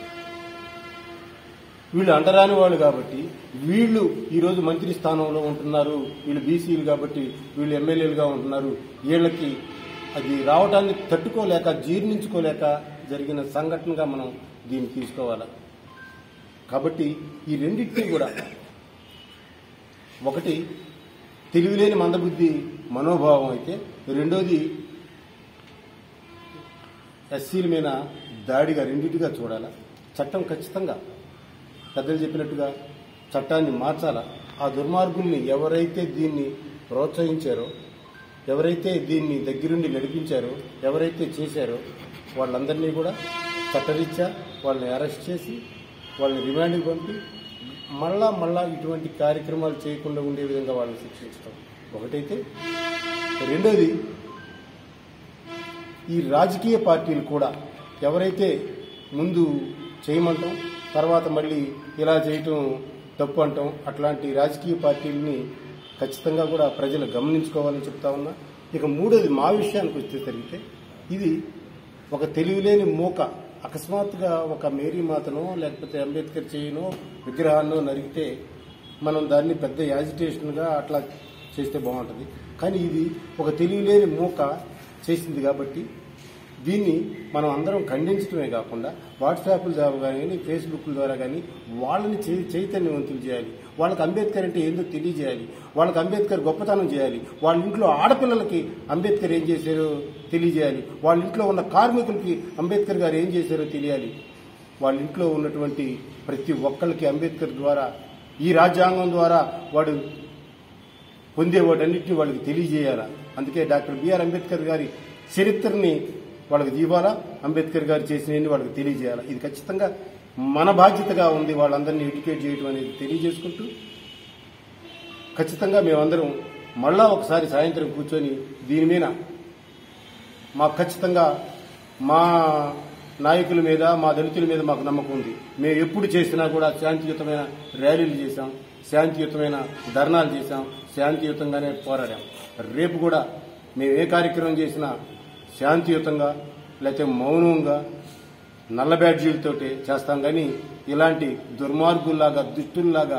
Speaker 9: వీళ్ళు అండరాని వాళ్ళు కాబట్టి వీళ్ళు ఈరోజు మంత్రి స్థానంలో ఉంటున్నారు వీళ్ళు బీసీలు కాబట్టి వీళ్ళు ఎమ్మెల్యేలుగా ఉంటున్నారు వీళ్ళకి అది రావటాన్ని తట్టుకోలేక జీర్ణించుకోలేక జరిగిన సంఘటనగా మనం దీన్ని తీసుకోవాలి కాబట్టి ఈ రెండింటినీ కూడా ఒకటి తెలివిలేని మందబుద్ధి మనోభావం అయితే రెండోది ఎస్సీల మీద దాడిగా రెండింటిగా చూడాలా చట్టం ఖచ్చితంగా పెద్దలు చెప్పినట్టుగా చట్టాన్ని మార్చాలా ఆ దుర్మార్గుల్ని ఎవరైతే దీన్ని ప్రోత్సహించారో ఎవరైతే దీన్ని దగ్గరుండి నడిపించారో ఎవరైతే చేశారో వాళ్ళందరినీ కూడా చట్టరీత్యా వాళ్ళని అరెస్ట్ చేసి వాళ్ళని రిమాండ్కి పంపి మళ్ళా మళ్ళా ఇటువంటి కార్యక్రమాలు చేయకుండా ఉండే విధంగా వాళ్ళని శిక్షించడం ఒకటైతే రెండోది ఈ రాజకీయ పార్టీలు కూడా ఎవరైతే ముందు చేయమంటాం తర్వాత మళ్ళీ ఇలా చేయటం తప్పు అంటాం అట్లాంటి రాజకీయ పార్టీలని ఖచ్చితంగా కూడా ప్రజలు గమనించుకోవాలని చెప్తా ఉన్నా ఇక మూడోది మా విషయానికి వచ్చేసరికి ఇది ఒక తెలివిలేని మూక అకస్మాత్తుగా ఒక మేరీ మాతనో లేకపోతే అంబేద్కర్ చేయనో విగ్రహాన్నో నరిగితే మనం దాన్ని పెద్ద యాజిటేషన్గా అట్లా చేస్తే బాగుంటుంది కానీ ఇది ఒక తెలివిలేని మూక చేసింది కాబట్టి దీన్ని మనం అందరం ఖండించడమే కాకుండా వాట్సాప్ల ద్వారా కానీ ఫేస్బుక్ ద్వారా కానీ వాళ్ళని చై- చైతన్యవంతులు చేయాలి వాళ్ళకి అంబేద్కర్ అంటే ఏందో తెలియజేయాలి వాళ్ళకి అంబేద్కర్ గొప్పతనం చేయాలి వాళ్ళ ఇంట్లో ఆడపిల్లలకి అంబేద్కర్ ఏం చేశారో తెలియజేయాలి వాళ్ళ ఇంట్లో ఉన్న కార్మికులకి అంబేద్కర్ గారు ఏం చేశారో తెలియాలి వాళ్ళ ఇంట్లో ఉన్నటువంటి ప్రతి ఒక్కళ్ళకి అంబేద్కర్ ద్వారా ఈ రాజ్యాంగం ద్వారా వాడు పొందే వాటన్నిటిని వాళ్ళకి తెలియజేయాలా అందుకే డాక్టర్ బిఆర్ అంబేద్కర్ గారి చరిత్రని వాళ్ళకి ఇవ్వాలా అంబేద్కర్ గారు చేసినవి వాళ్ళకి తెలియజేయాలా ఇది ఖచ్చితంగా మన బాధ్యతగా ఉంది వాళ్ళందరినీ ఎడ్యుకేట్ చేయడం అనేది తెలియజేసుకుంటూ ఖచ్చితంగా మేమందరం మళ్ళా ఒకసారి సాయంత్రం కూర్చొని దీని మీద మాకు ఖచ్చితంగా మా నాయకుల మీద మా దళితుల మీద మాకు నమ్మకం ఉంది మేము ఎప్పుడు చేసినా కూడా శాంతియుతమైన ర్యాలీలు చేశాం శాంతియుతమైన ధర్నాలు చేశాం శాంతియుతంగానే పోరాడాం రేపు కూడా మేము ఏ కార్యక్రమం చేసినా శాంతియుతంగా లేకపోతే మౌనంగా నల్ల బ్యాడ్జీలతోటి చేస్తాం కానీ ఇలాంటి దుర్మార్గుల్లాగా దుష్టుల్లాగా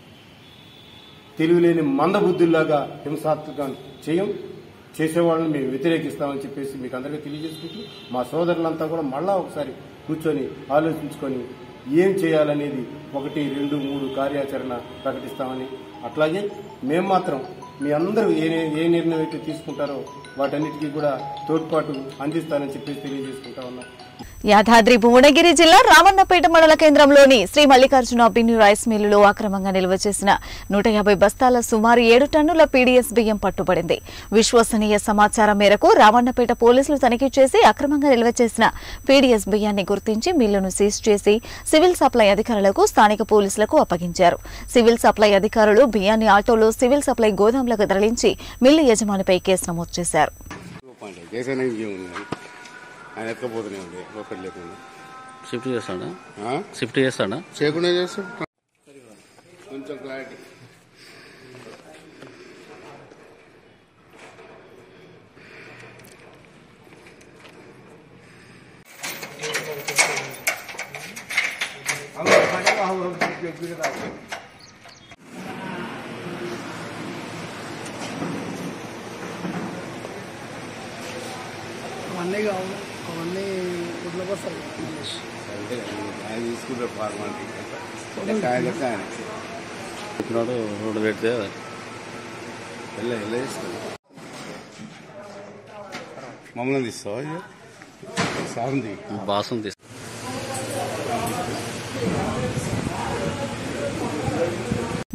Speaker 9: తెలివిలేని మందబుద్ధుల్లాగా హింసాత్మకం చేయం చేసేవాళ్ళని మేము వ్యతిరేకిస్తామని చెప్పేసి మీకు అందరికీ తెలియజేసుకుంటూ మా సోదరులంతా కూడా మళ్ళా ఒకసారి కూర్చొని ఆలోచించుకొని ఏం చేయాలనేది ఒకటి రెండు మూడు కార్యాచరణ ప్రకటిస్తామని అట్లాగే మేము మాత్రం మీ అందరూ ఏ ఏ నిర్ణయం అయితే తీసుకుంటారో వాటన్నిటికీ కూడా తోడ్పాటు అందిస్తానని చెప్పేసి తెలియజేసుకుంటా ఉన్నాం
Speaker 1: యాదాద్రి భువనగిరి జిల్లా రామన్నపేట మండల కేంద్రంలోని శ్రీ మల్లికార్జున బిన్యూ రైస్ మిల్లులో అక్రమంగా నిల్వ చేసిన నూట యాభై బస్తాల సుమారు ఏడు టన్నుల పీడీఎస్ బియ్యం పట్టుబడింది విశ్వసనీయ సమాచారం మేరకు రామన్నపేట పోలీసులు తనిఖీ చేసి అక్రమంగా నిల్వ చేసిన పీడీఎస్ బియ్యాన్ని గుర్తించి మిల్లును సీజ్ చేసి సివిల్ సప్లై అధికారులకు స్థానిక పోలీసులకు అప్పగించారు సివిల్ సప్లై అధికారులు బియ్యాన్ని ఆటోలో సివిల్ సప్లై గోదాంలకు తరలించి మిల్లు యజమానిపై కేసు నమోదు చేశారు
Speaker 10: పండి దేశానికి ఇంకేముంది ఆయన ఎత్తుకపోతూనే ఉంది ఒకటి లేకుండా
Speaker 11: షిఫ్ట్ చేస్తాడా
Speaker 10: ఆ?
Speaker 11: షిఫ్ట్ చేస్తాడా
Speaker 10: చేయకుండా చేస్తాం కొంచెం క్లారిటీ
Speaker 5: అవన్నీ కావాలి అవన్నీ గుడ్లకు వస్తారు
Speaker 10: అంటే ఆయన తీసుకుంటారు ఫార్మాలిటీ ఆయన లెక్క ఆయన
Speaker 11: చెప్పినాడు రోడ్డు పెడితే
Speaker 10: వెళ్ళ వెళ్ళ చేస్తాడు మమ్మల్ని తీస్తావా ఇక సాగుంది
Speaker 11: బాసం తీస్తా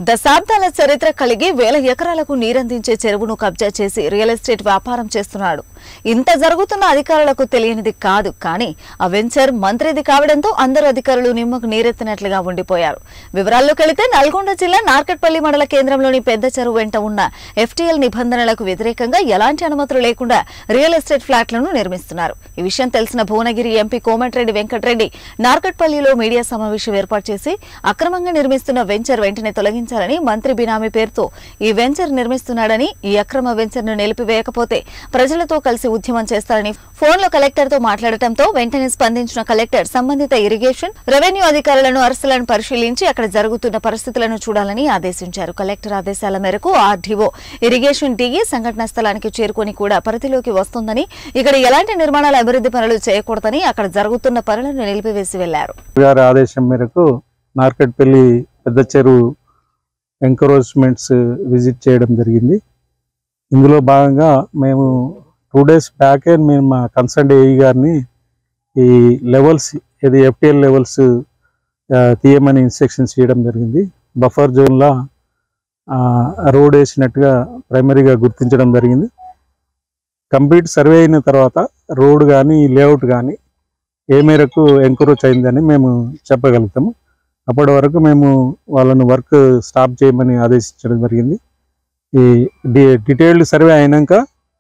Speaker 1: దశాబ్దాల చరిత్ర కలిగి వేల ఎకరాలకు నీరందించే చెరువును కబ్జా చేసి రియల్ ఎస్టేట్ వ్యాపారం చేస్తున్నాడు ఇంత జరుగుతున్న అధికారులకు తెలియనిది కాదు కానీ ఆ వెంచర్ మంత్రిది కావడంతో అందరు అధికారులు నిమ్మకు నీరెత్తినట్లుగా ఉండిపోయారు వివరాల్లోకి వెళితే నల్గొండ జిల్లా నార్కట్పల్లి మండల కేంద్రంలోని పెద్ద చెరువు వెంట ఉన్న ఎఫ్టీఎల్ నిబంధనలకు వ్యతిరేకంగా ఎలాంటి అనుమతులు లేకుండా రియల్ ఎస్టేట్ ఫ్లాట్లను నిర్మిస్తున్నారు ఈ విషయం తెలిసిన భువనగిరి ఎంపీ కోమటిరెడ్డి వెంకటరెడ్డి నార్కట్పల్లిలో మీడియా సమావేశం ఏర్పాటు చేసి అక్రమంగా నిర్మిస్తున్న వెంచర్ వెంటనే తొలగించాలని మంత్రి బినామీ పేరుతో ఈ వెంచర్ నిర్మిస్తున్నాడని ఈ అక్రమ వెంచర్ ను నిలిపివేయకపోతే ప్రజలతో కలిసి ఉద్యమం చేస్తారని ఫోన్లో కలెక్టర్ తో మాట్లాడటంతో వెంటనే స్పందించిన కలెక్టర్ సంబంధిత ఇరిగేషన్ రెవెన్యూ అధికారులను అరెస్టులను పరిశీలించి అక్కడ జరుగుతున్న పరిస్థితులను చూడాలని ఆదేశించారు కలెక్టర్ ఆదేశాల మేరకు ఆర్డీఓ ఇరిగేషన్ దిగి సంఘటనా స్థలానికి చేరుకొని కూడా పరిధిలోకి వస్తుందని ఇక్కడ ఎలాంటి నిర్మాణాల అభివృద్ధి పనులు చేయకూడదని అక్కడ జరుగుతున్న పనులను నిలిపివేసి వెళ్లారు
Speaker 12: గారి ఆదేశం మేరకు నార్కెట్పల్లి పెద్ద చెరువు ఎంకరేజ్మెంట్స్ విజిట్ చేయడం జరిగింది ఇందులో భాగంగా మేము టూ డేస్ బ్యాకే మేము మా కన్సర్న్ ఏఈ గారిని ఈ లెవెల్స్ ఇది ఎఫ్టిఎల్ లెవెల్స్ తీయమని ఇన్స్ట్రక్షన్స్ చేయడం జరిగింది బఫర్ జోన్లో రోడ్ వేసినట్టుగా ప్రైమరీగా గుర్తించడం జరిగింది కంప్లీట్ సర్వే అయిన తర్వాత రోడ్ కానీ లేఅవుట్ కానీ ఏ మేరకు ఎంకరేజ్ అయిందని మేము చెప్పగలుగుతాము అప్పటి వరకు మేము వాళ్ళను వర్క్ స్టాప్ చేయమని ఆదేశించడం జరిగింది ఈ డి డీటెయిల్డ్ సర్వే అయినాక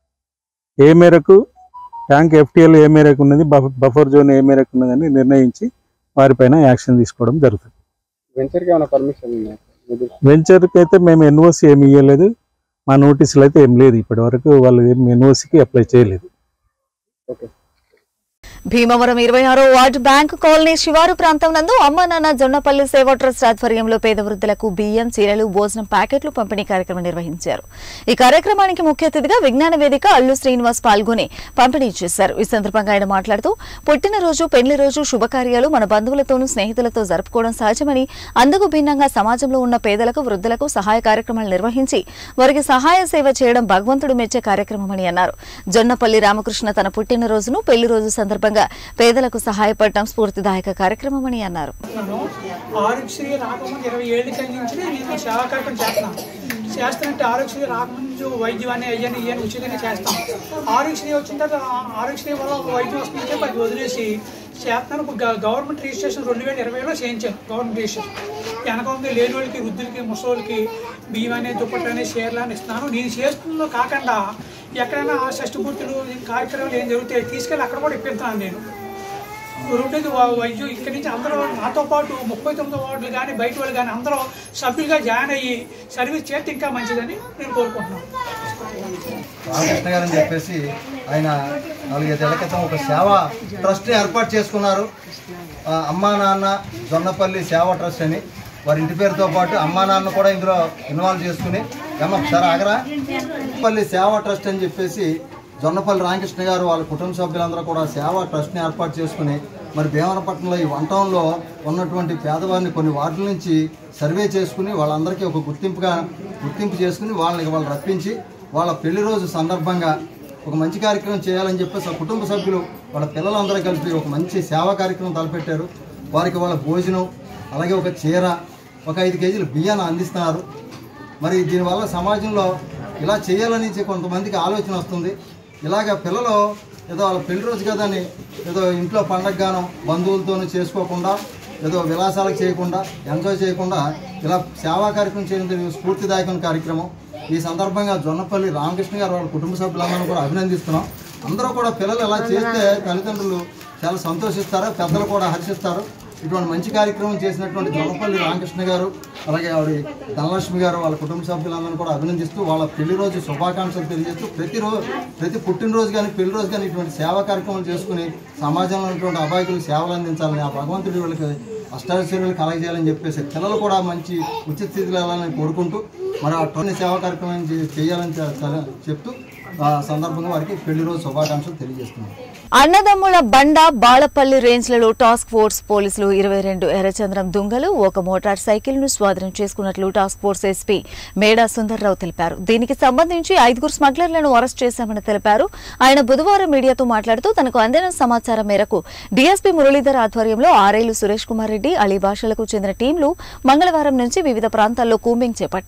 Speaker 12: ఏ మేరకు ట్యాంక్ ఎఫ్టీఎల్ ఏ మేరకు ఉన్నది బఫ- బఫర్ జోన్ ఏ మేరకు ఉన్నదని నిర్ణయించి వారిపైన యాక్షన్ తీసుకోవడం జరుగుతుంది
Speaker 10: వెంచర్కి ఏమైనా పర్మిషన్ ఉందా
Speaker 12: వెంచర్కి అయితే మేము ఎన్ఓసి ఏమి ఇవ్వలేదు మా నోటీసులు అయితే ఏం లేదు ఇప్పటి వరకు వాళ్ళు ఏం ఎన్ఓసికి అప్లై చేయలేదు
Speaker 10: ఓకే
Speaker 1: భీమవరం ఇరవై ఆరో వార్డు బ్యాంకు కాలనీ శివారు ప్రాంతం నందు అమ్మ నాన్న జొన్నపల్లి సేవా ట్రస్ట్ ఆధ్వర్యంలో పేద వృద్ధులకు బియ్యం చీరలు భోజనం ప్యాకెట్లు పంపిణీ కార్యక్రమం నిర్వహించారు ఈ కార్యక్రమానికి ముఖ్య అతిథిగా విజ్ఞాన వేదిక అల్లు శ్రీనివాస్ పాల్గొని పంపిణీ చేశారు ఈ సందర్భంగా ఆయన మాట్లాడుతూ పుట్టినరోజు పెళ్లి రోజు శుభకార్యాలు మన బంధువులతోనూ స్నేహితులతో జరుపుకోవడం సహజమని అందుకు భిన్నంగా సమాజంలో ఉన్న పేదలకు వృద్ధులకు సహాయ కార్యక్రమాలు నిర్వహించి వారికి సహాయ సేవ చేయడం భగవంతుడు మెచ్చే కార్యక్రమమని అన్నారు జొన్నపల్లి రామకృష్ణ తన పుట్టినరోజును పెళ్లి రోజు సందర్భంగా పేదలకు సహాయపడటం స్ఫూర్తిదాయక కార్యక్రమమని అన్నారు
Speaker 13: ఆరోగ్యశ్రీ రాకముందు ఇరవై ఏళ్ళ కంటే నుంచి నేను సేవా కార్యక్రమం చేస్తున్నాను చేస్తున్నట్టు ఆరోగ్యశ్రీ రాకముందు వైద్యం అని అయ్యని ఇయ్యని ఉచితంగా చేస్తాం ఆరోగ్యశ్రీ వచ్చిన తర్వాత ఆ ఆరోగ్యశ్రీ వల్ల ఒక వైద్యం వస్తుంటే అది వదిలేసి చేస్తున్నాను ఇప్పుడు గ- గవర్నమెంట్ రిజిస్ట్రేషన్ రెండు వేల ఇరవైలో చేయించాను గవర్నమెంట్ రిజిస్ట్రేషన్ వెనక ఉంది లేని వాళ్ళకి వృద్ధులకి ముసలోళ్ళకి బియ్యం అనే దుప్పట్లు అనే షేర్లు అని ఇస్తున్నాను నేను చేస్తున్నలో కాకుండా ఎక్కడైనా షష్టి పూర్తులు కార్యక్రమాలు ఏం జరుగుతాయి తీసుకెళ్ళి అక్కడ కూడా ఇప్పిస్తున్నాను నేను రెండోది వా- వైద్యం ఇక్కడి నుంచి అందరూ నాతో పాటు ముప్పై తొమ్మిది వార్డులు కానీ బయట వాళ్ళు కానీ అందరూ సభ్యులుగా జాయిన్ అయ్యి సర్వీస్ చేస్తే ఇంకా మంచిదని నేను కోరుకుంటున్నాను
Speaker 14: రామకృష్ణ గారు అని చెప్పేసి ఆయన నాలుగైదేళ్ల క్రితం ఒక సేవా ట్రస్ట్ని ఏర్పాటు చేసుకున్నారు ఆ, అమ్మా నాన్న జొన్నపల్లి సేవా ట్రస్ట్ అని వారి ఇంటి పేరుతో పాటు అమ్మా నాన్న కూడా ఇందులో ఇన్వాల్వ్ చేసుకుని ఏమో ఒకసారి ఆగరా జొన్నపల్లి సేవా ట్రస్ట్ అని చెప్పేసి జొన్నపల్లి రామకృష్ణ గారు వాళ్ళ కుటుంబ సభ్యులందరూ కూడా సేవా ట్రస్ట్ని ఏర్పాటు చేసుకుని మరి భీమవరపట్నంలో ఈ వన్ టౌన్లో ఉన్నటువంటి పేదవారిని కొన్ని వార్డుల నుంచి సర్వే చేసుకుని వాళ్ళందరికీ ఒక గుర్తింపుగా గుర్తింపు చేసుకుని వాళ్ళని వాళ్ళు రప్పించి వాళ్ళ పెళ్లి రోజు సందర్భంగా ఒక మంచి కార్యక్రమం చేయాలని చెప్పేసి ఆ కుటుంబ సభ్యులు వాళ్ళ పిల్లలందరూ కలిపి ఒక మంచి సేవా కార్యక్రమం తలపెట్టారు వారికి వాళ్ళ భోజనం అలాగే ఒక చీర ఒక ఐదు కేజీలు బియ్యాన్ని అందిస్తున్నారు మరి దీనివల్ల సమాజంలో ఇలా చేయాలని చెప్పి కొంతమందికి ఆలోచన వస్తుంది ఇలాగ పిల్లలు ఏదో వాళ్ళ పెళ్లి రోజు కదా అని ఏదో ఇంట్లో పండగగానో బంధువులతోనూ చేసుకోకుండా ఏదో విలాసాలకు చేయకుండా ఎంజాయ్ చేయకుండా ఇలా సేవా కార్యక్రమం చేయడం జరిగింది స్ఫూర్తిదాయకమైన కార్యక్రమం ఈ సందర్భంగా జొన్నపల్లి రామకృష్ణ గారు వాళ్ళ కుటుంబ సభ్యులందరూ కూడా అభినందిస్తున్నాం అందరూ కూడా పిల్లలు ఇలా చేస్తే తల్లిదండ్రులు చాలా సంతోషిస్తారు పెద్దలు కూడా హర్షిస్తారు ఇటువంటి మంచి కార్యక్రమం చేసినటువంటి జొన్నపల్లి రామకృష్ణ గారు అలాగే ఆవిడ ధనలక్ష్మి గారు వాళ్ళ కుటుంబ సభ్యులందరూ కూడా అభినందిస్తూ వాళ్ళ పెళ్లి రోజు శుభాకాంక్షలు తెలియజేస్తూ ప్రతిరోజు ప్రతి పుట్టినరోజు కానీ పెళ్లి రోజు కానీ ఇటువంటి సేవా కార్యక్రమాలు చేసుకుని సమాజంలో ఉన్నటువంటి అబాయకులకు సేవలు అందించాలని ఆ భగవంతుడి వాళ్ళకి అష్టాచర్యలు కలగజేయాలని చెప్పేసి పిల్లలు కూడా మంచి ఉచిత స్థితిలో వెళ్ళాలని కోరుకుంటూ మరి అటువంటి సేవా కార్యక్రమం చే- చేయాలని చె- చె- చెప్తూ ఆ సందర్భంగా వారికి పెళ్లి రోజు శుభాకాంక్షలు తెలియజేస్తున్నాను
Speaker 1: అన్నదమ్ముల బండ బాలపల్లి రేంజ్లలో టాస్క్ ఫోర్స్ పోలీసులు ఇరవై రెండు ఎర్రచంద్రం దుంగలు ఒక మోటార్ సైకిల్ ను స్వాధీనం చేసుకున్నట్లు task force SP Meda Sundar Rao తెలిపారు దీనికి సంబంధించి ఐదుగురు స్మగ్లర్లను అరెస్ట్ చేశామని తెలిపారు ఆయన బుధవారం మీడియాతో మాట్లాడుతూ తనకు అందిన సమాచారం మేరకు డీఎస్పీ మురళీధర్ ఆధ్వర్యంలో ఆరేలు సురేష్ కుమార్ రెడ్డి అలీ భాషలకు చెందిన టీంలు మంగళవారం నుంచి వివిధ ప్రాంతాల్లో కూంబింగ్ చేపట్టారు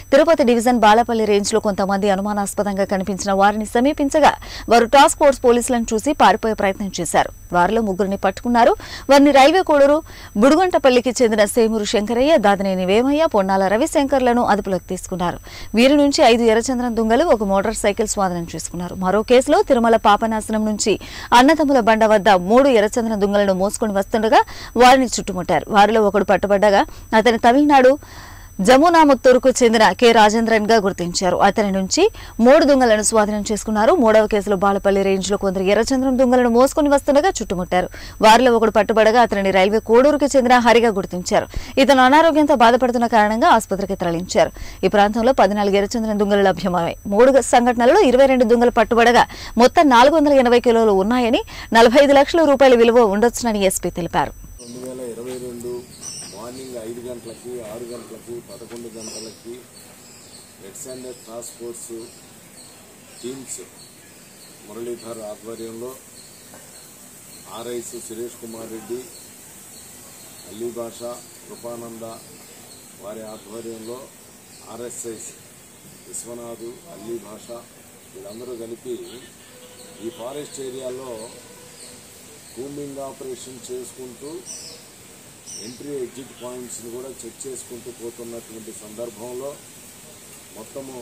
Speaker 1: తిరుపతి డివిజన్ బాలపల్లి రేంజ్ లో కొంతమంది అనుమానాస్పదంగా కనిపించిన వారిని సమీపించగా వారు టాస్క్ ఫోర్స్ పోలీసులను చూసి పారిపోయే ప్రయత్నం చేశారు వారిలో ముగ్గురిని పట్టుకున్నారు వారిని రైల్వే కోడూరు బుడుగంటపల్లికి చెందిన సేమూరు శంకరయ్య దాదినేని వేమయ్య పొన్నాల రవిశంకర్లను అదుపులోకి తీసుకున్నారు వీరి నుంచి ఐదు ఎర్రచంద్రం దుంగలు ఒక మోటార్ సైకిల్ స్వాధీనం చేసుకున్నారు మరో కేసులో తిరుమల పాపనాశనం నుంచి అన్నదమ్ముల బండ వద్ద మూడు ఎర్రచంద్రం దుంగలను మోసుకొని వస్తుండగా వారిని చుట్టుముట్టారు వారిలో ఒకడు పట్టుబడ్డగా అతని తమిళనాడు జమునాముత్తూరుకు చెందిన కె రాజేంద్రన్ గా గుర్తించారు అతని నుంచి మూడు దుంగలను స్వాధీనం చేసుకున్నారు మూడవ కేసులో బాలపల్లి రేంజ్ లో కొందరు ఎర్రచంద్రం దుంగలను మోసుకొని వస్తుండగా చుట్టుముట్టారు వారిలో ఒకడు పట్టుబడగా అతనిని రైల్వే కోడూరుకు చెందిన హరిగా గుర్తించారు ఇతను అనారోగ్యంతో బాధపడుతున్న కారణంగా ఆసుపత్రికి తరలించారు ఈ ప్రాంతంలో పద్నాలుగు ఎర్రచంద్రం దుంగలు లభ్యమయ్యాయి మూడు సంఘటనలలో ఇరవై రెండు దుంగలు పట్టుబడగా మొత్తం నాలుగు వందల ఎనభై కిలోలు ఉన్నాయని నలభై ఐదు లక్షల రూపాయల విలువ ఉండొచ్చునని ఎస్పీ తెలిపారు
Speaker 15: రెండు వేల ఇరవై రెండు మార్నింగ్ ఐదు గంటలకి ఆరు గంటలకి పదకొండు గంటలకి red sander task force teams Muralidhar ఆధ్వర్యంలో ఆర్ఐస్ సురేష్ కుమార్ రెడ్డి అల్లీ భాష కృపానంద వారి ఆధ్వర్యంలో ఆర్ఎస్ఐస్ విశ్వనాథ్ అల్లీ భాష వీళ్ళందరూ కలిపి ఈ ఫారెస్ట్ ఏరియాలో కూంబింగ్ ఆపరేషన్ చేసుకుంటూ ఎంట్రీ ఎగ్జిట్ పాయింట్స్ని కూడా చెక్ చేసుకుంటూ పోతున్నటువంటి సందర్భంలో మొత్తము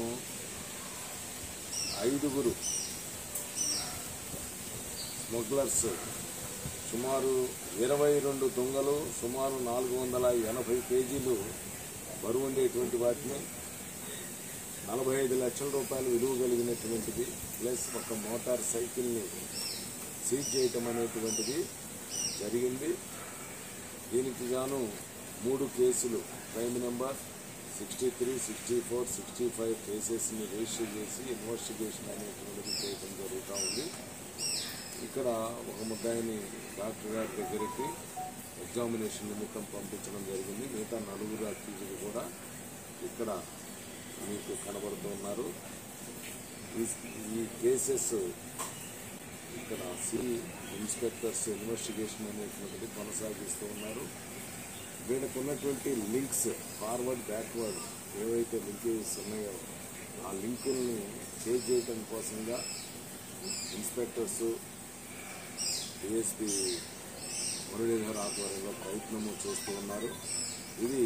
Speaker 15: ఐదుగురు స్మగ్లర్స్ సుమారు ఇరవై రెండు దొంగలు సుమారు నాలుగు వందల ఎనభై కేజీలు బరువు ఉండేటువంటి వాటిని నలభై ఐదు లక్షల రూపాయలు విలువ కలిగినటువంటిది ప్లస్ ఒక మోటార్ సైకిల్ని సీజ్ చేయటం అనేటువంటిది జరిగింది దీనికి గాను మూడు కేసులు crime number sixty three sixty four sixty five కేసెస్ని రిజిస్టర్ చేసి ఇన్వెస్టిగేషన్ అనేటువంటిది చేయడం జరుగుతూ ఉంది ఇక్కడ ఒక ముద్దాయిని డాక్టర్ గారి దగ్గరికి ఎగ్జామినేషన్ నిమిత్తం పంపించడం జరిగింది మిగతా నలుగురు అక్యూజులు కూడా ఇక్కడ మీకు కనబడుతున్నారు ఈ- ఈ కేసెస్ ఇక్కడ సి ఇన్స్పెక్టర్స్ ఇన్వెస్టిగేషన్ అనేటువంటిది కొనసాగిస్తూ ఉన్నారు వీళ్ళకు ఉన్నటువంటి లింక్స్ ఫార్వర్డ్ బ్యాక్వర్డ్ ఏవైతే లింకేజెస్ ఉన్నాయో ఆ లింకుల్ని చేజ్ చేయడం కోసంగా ఇన్స్పెక్టర్స్ డిఎస్పి మురళీధర్ ఆధ్వర్యంలో ప్రయత్నము చేస్తూ ఉన్నారు ఇది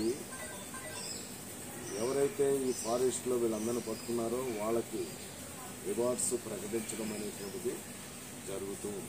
Speaker 15: ఎవరైతే ఈ ఫారెస్ట్లో వీళ్ళందరినీ పట్టుకున్నారో వాళ్ళకి రివార్డ్స్ ప్రకటించడం అనేటువంటిది జరుగుతూ ఉంది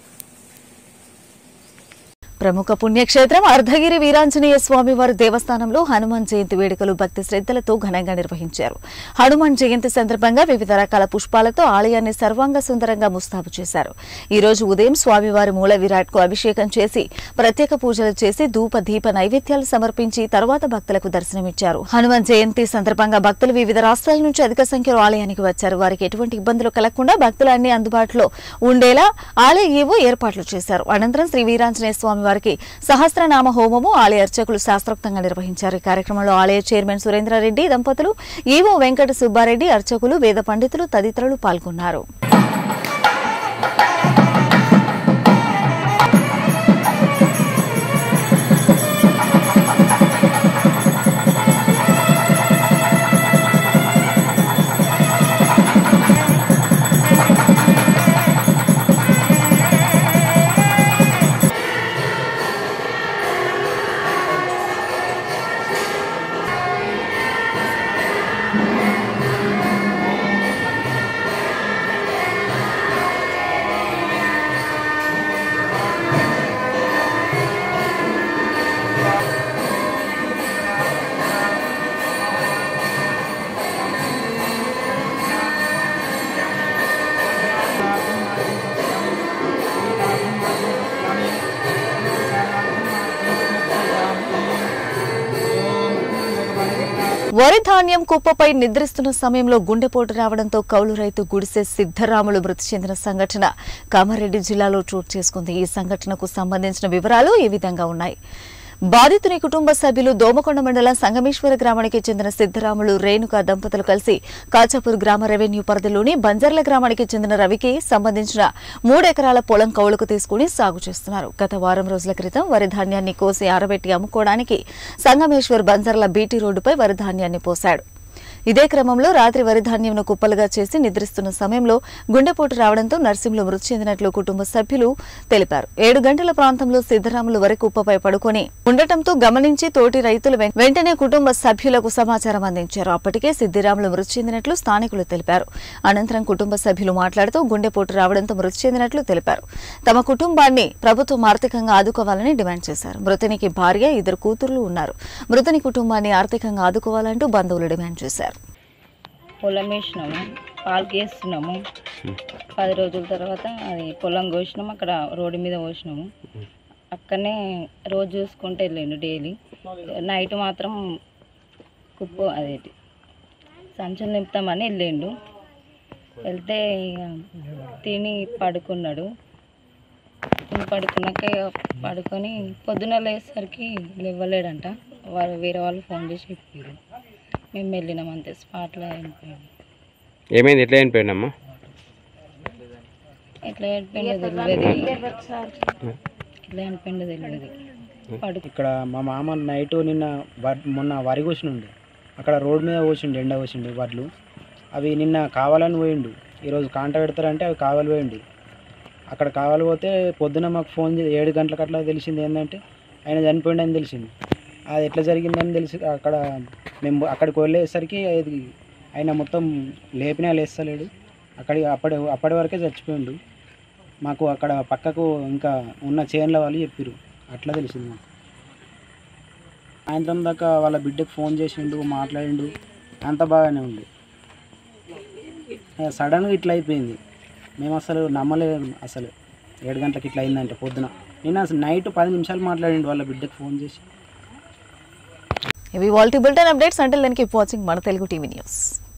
Speaker 1: ప్రముఖ పుణ్యక్షేత్రం అర్ధగిరి వీరాంజనేయ స్వామి వారి దేవస్థానంలో హనుమాన్ జయంతి వేడుకలు భక్తి శ్రద్ధలతో ఘనంగా నిర్వహించారు హనుమాన్ జయంతి సందర్భంగా వివిధ రకాల పుష్పాలతో ఆలయాన్ని సర్వాంగ సుందరంగా ముస్తాబు చేశారు ఈ రోజు ఉదయం స్వామివారి మూల విరాట్ కు అభిషేకం చేసి ప్రత్యేక పూజలు చేసి ధూప దీప నైవేద్యాలు సమర్పించి తర్వాత భక్తులకు దర్శనమిచ్చారు హనుమాన్ జయంతి సందర్భంగా భక్తులు వివిధ రాష్ట్రాల నుంచి అధిక సంఖ్యలో ఆలయానికి వచ్చారు వారికి ఎటువంటి ఇబ్బందులు కలగకుండా భక్తులు అన్ని అందుబాటులో ఉండేలా ఆలయ ఏవో ఏర్పాట్లు చేశారు అనంతరం శ్రీ వీరాంజనేయ స్వామి వారికి సహస్రనామ హోమము ఆలయ అర్చకులు శాస్త్రోక్తంగా నిర్వహించారు ఈ కార్యక్రమంలో ఆలయ చైర్మన్ సురేంద్రారెడ్డి దంపతులు ఈవో వెంకట సుబ్బారెడ్డి అర్చకులు వేద పండితులు తదితరులు పాల్గొన్నారు వరి ధాన్యం కుప్పపై నిద్రిస్తున్న సమయంలో గుండెపోటు రావడంతో కౌలు రైతు గుడిసె సిద్ధరాములు మృతి చెందిన సంఘటన కామారెడ్డి జిల్లాలో చోటు చేసుకుంది ఈ సంఘటనకు సంబంధించిన వివరాలు ఈ విధంగా ఉన్నాయి బాధితుని కుటుంబ సభ్యులు దోమకొండ మండలం సంగమేశ్వర గ్రామానికి చెందిన సిద్ధరాములు రేణుక దంపతులు కలిసి కాచాపూర్ గ్రామ రెవెన్యూ పరిధిలోని బంజర్ల గ్రామానికి చెందిన రవికి సంబంధించిన మూడెకరాల పొలం కౌలుకు తీసుకుని సాగు చేస్తున్నారు గత వారం రోజుల క్రితం వరి ధాన్యాన్ని కోసి ఆరబెట్టి అమ్ముకోవడానికి సంగమేశ్వర్ బంజర్ల బీటీ రోడ్డుపై వరి ధాన్యాన్ని పోశాడు ఇదే క్రమంలో రాత్రి వరి ధాన్యంను కుప్పలుగా చేసి నిద్రిస్తున్న సమయంలో గుండెపోటు రావడంతో నర్సింహులు మృతి చెందినట్లు కుటుంబ సభ్యులు తెలిపారు ఏడు గంటల ప్రాంతంలో సిద్దరాములు వరి కుప్పపై పడుకొని ఉండటంతో గమనించి తోటి రైతులు వెం- వెంటనే కుటుంబ సభ్యులకు సమాచారం అందించారు అప్పటికే సిద్దిరాములు మృతి చెందినట్లు స్థానికులు తెలిపారు అనంతరం కుటుంబ సభ్యులు మాట్లాడుతూ గుండెపోటు రావడంతో మృతి చెందినట్లు తెలిపారు తమ కుటుంబాన్ని ప్రభుత్వం ఆర్థికంగా ఆదుకోవాలని డిమాండ్ చేశారు మృతునికి భార్య ఇద్దరు కూతుర్లు ఉన్నారు మృతుని కుటుంబాన్ని ఆర్థికంగా ఆదుకోవాలంటూ బంధువులు డిమాండ్ చేశారు
Speaker 16: పొలం వేసినాము పాలకి వేస్తున్నాము పది రోజుల తర్వాత అది పొలం కోసినాము అక్కడ రోడ్డు మీద పోసినాము అక్కడనే రోజు చూసుకుంటూ వెళ్ళిండు డైలీ నైట్ మాత్రం కుప్పు అదేంటి సంచులు నింపుతామని వెళ్ళిండు వెళ్తే ఇక తిని పడుకున్నాడు తిని పడుకున్నాక ఇక పడుకొని పొద్దున లేసరికి లేవలేడంట వారు వేరే వాళ్ళు ఫోన్ చేసి చెప్పారు మేము వెళ్ళినాం అంతే స్పాట్లో వెళ్ళిపోయాం
Speaker 17: ఏమైంది ఎట్లా చనిపోయిందమ్మా
Speaker 16: ఎట్లా చనిపోయిందో తెలియదు ఎట్లా చనిపోయిందో తెలియదు పడుకు
Speaker 18: ఇక్కడ మా మామ నైట్ నిన్న వడ్- మొన్న వరి కోసిండు అక్కడ రోడ్ మీద పోసిండు ఎండ పోసిండు వడ్లు అవి నిన్న కావాలని పోయిండు ఈరోజు కాంట పెడతారంటే అవి కావాలి పోయిండు అక్కడ కావాలి పోతే పొద్దున మాకు ఫోన్ చేసి ఏడు గంటలకు అట్లా తెలిసింది ఏంటంటే ఆయన చనిపోయిండని తెలిసింది అది ఎట్లా జరిగిందని తెలిసి అక్కడ మేము అక్కడికి వెళ్ళేసరికి అది ఆయన మొత్తం లేపినా లేస్తలేడు అక్కడి అప్పటి అప్పటి వరకే చచ్చిపోయిండు మాకు అక్కడ పక్కకు ఇంకా ఉన్న చేన్ల వాళ్ళు చెప్పారు అట్లా తెలిసింది మాకు సాయంత్రం దాకా వాళ్ళ బిడ్డకు ఫోన్ చేసిండు మాట్లాడిండు అంత బాగానే ఉంది సడన్గా ఇట్లా అయిపోయింది మేము అసలు నమ్మలేదు అసలు ఏడు గంటలకు ఇట్లా అయిందంటే పొద్దున నేను అసలు నైట్ పది నిమిషాలు మాట్లాడిండు వాళ్ళ బిడ్డకు ఫోన్ చేసి
Speaker 1: ఇవి వాల్టీ బులెటిన్ అప్డేట్స్ అంటే దానికి వాచింగ్ మన తెలుగు టీవీ న్యూస్